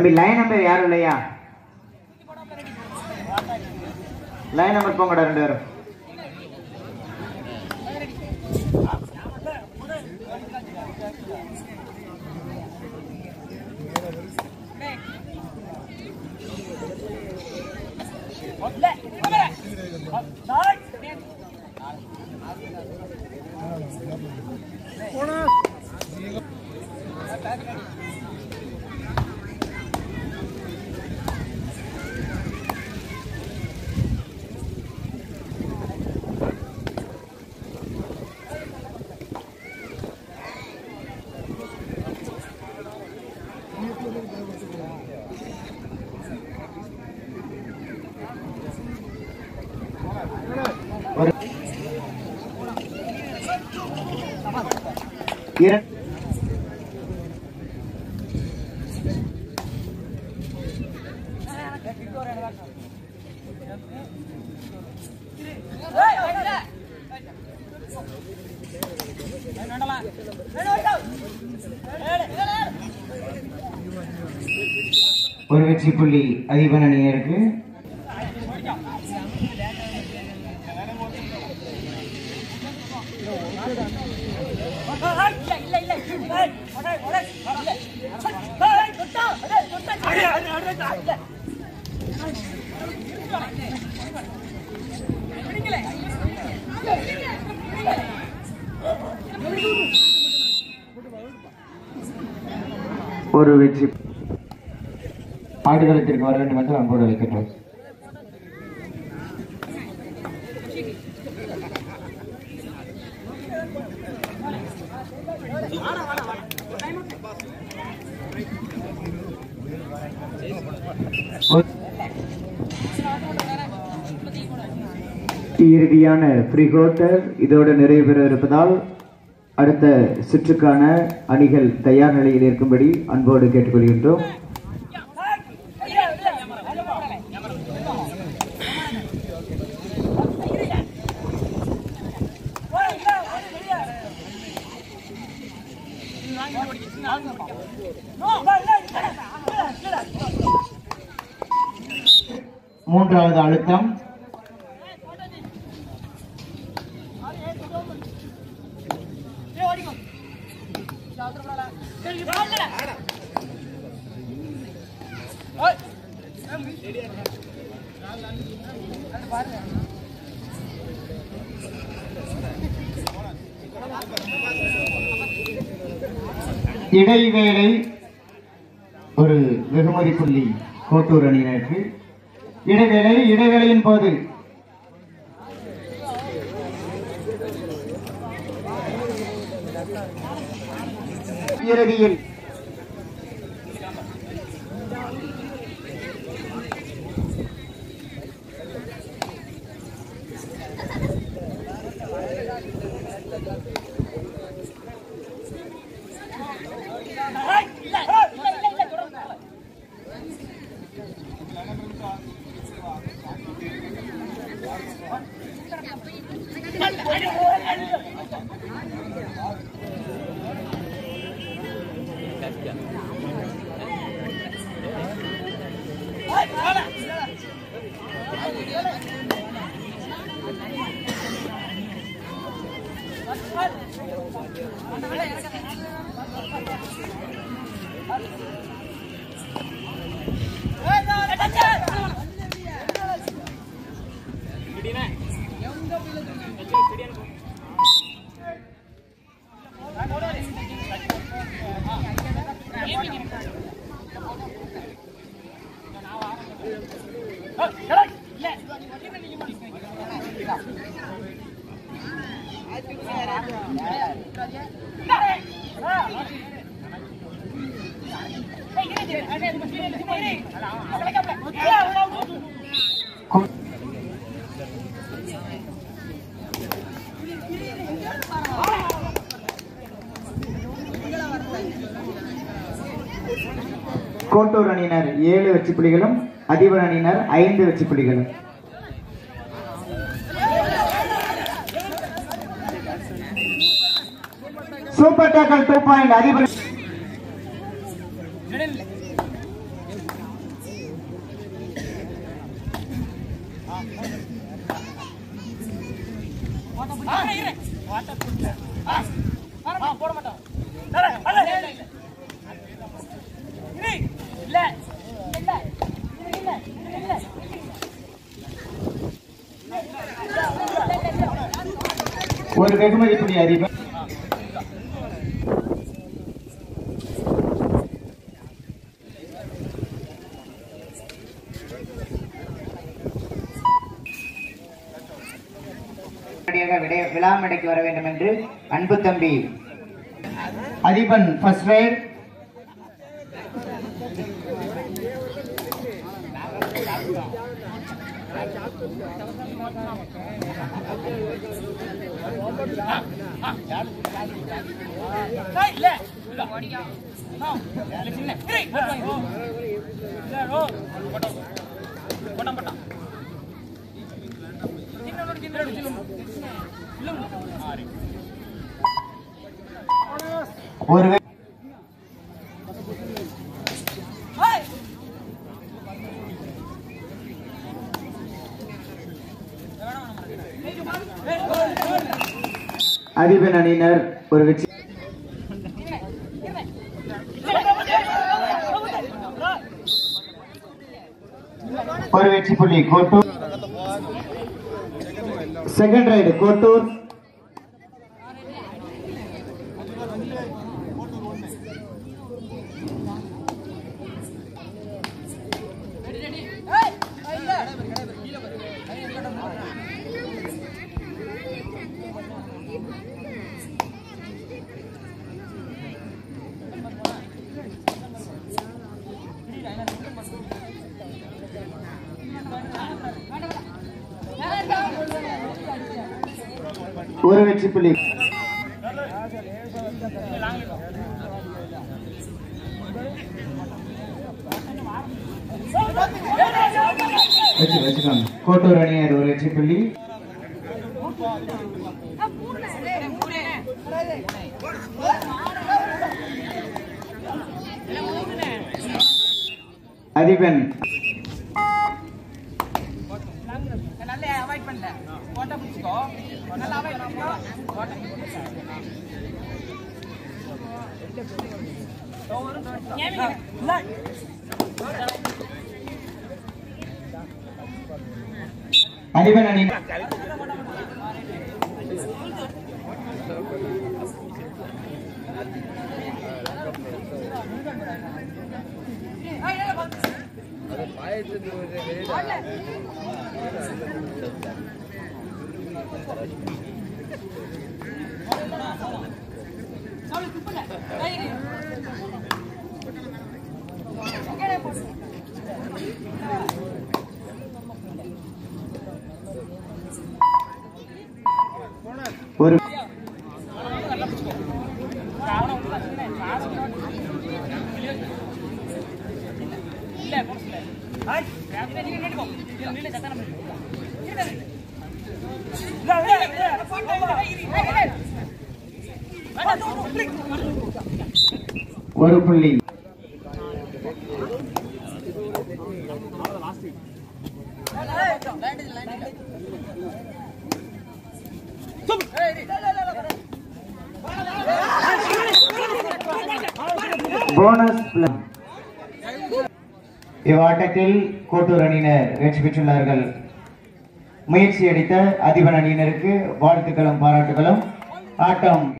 தம்பி line number யாரும் இல்லையா லைன் நம்பர் போங்கடா ரெண்டு பேரும் ஒரு இர- ஒரு வெற்றி புள்ளி அதிபன் அணியருக்கு ஒரு வெற்றி ஆடுகளத்திற்கு வர வேண்டும் என்று அன்போடு அழைக்கின்றோம் ஒரு- இறுதியான ப்ரீ குவார்ட்டர் இதோடு நிறைவு பெற இருப்பதால் அடுத்த சுற்றுக்கான அணிகள் தயார் நிலையில் இருக்கும்படி அன்போடு கேட்டுக்கொள்கின்றோம் மூன்றாவது அழுத்தம் இடைவேளை ஒரு வெகுமதி புள்ளி கோட்டூர் அணியினருக்கு இடைவேளை இடைவேளையின் போது இறுதியில் கோ- கோட்டூர் அணியினர் ஏழு வெற்றி புள்ளிகளும் அதிபர் அணியினர் ஐந்து வெற்றி புள்ளிகளும் சூப்பர் டேக்கல் டூ பாயிண்ட் அதிபர் போட மாட்டோம் இல்ல இல்ல இல்ல இல்ல ஒரு வெகுமதி புள்ளி அறிவு உடனடியாக விடை- விழா மேடைக்கு வர வேண்டும் என்று அன்பு தம்பி அதிபன் ஃபர்ஸ்ட் ரைட் இல்ல இல்ல சின்ன இல்ல ரோ போட்டோம் போட்டோம் போட்டோம் சின்ன சின்ன சின்ன இல்ல ஆரி ஒரு வெ- ஹாய் அதிபன் அணியினர் ஒரு வெற்றி ஒரு வெற்றி புள்ளி கோட்டூர் செகண்ட் ரைடு கோட்டூர் ஒரு வெற்றி புள்ளி வெற்றி வச்சுக்கோங்க கோட்டூர் அணியர் ஒரு வெற்றி புள்ளி அதிபன் நல்லா அவாய்ட் பண்ணல போட்டா பிடிச்சிக்கோ நல்லா அவாய்ட் பண்ணிக்கோ போட்டா அதிபன் அணி ஒரு இல்ல போடல ஹாய் நீங்க நீங்க நின்னுக்கோ நீங்க நின்னு சத்தம் பண்ணு இல்ல இல்ல இல்ல போட்டோ இல்ல ஒரு புள்ளி போனஸ் பிளஸ் இவ்வாட்டத்தில் கோட்டூர் அணியினர் வெற்றி பெற்றுள்ளார்கள் முயற்சி அடித்த அதிபன் அணியினருக்கு வாழ்த்துக்களும் பாராட்டுகளும் ஆட்டம்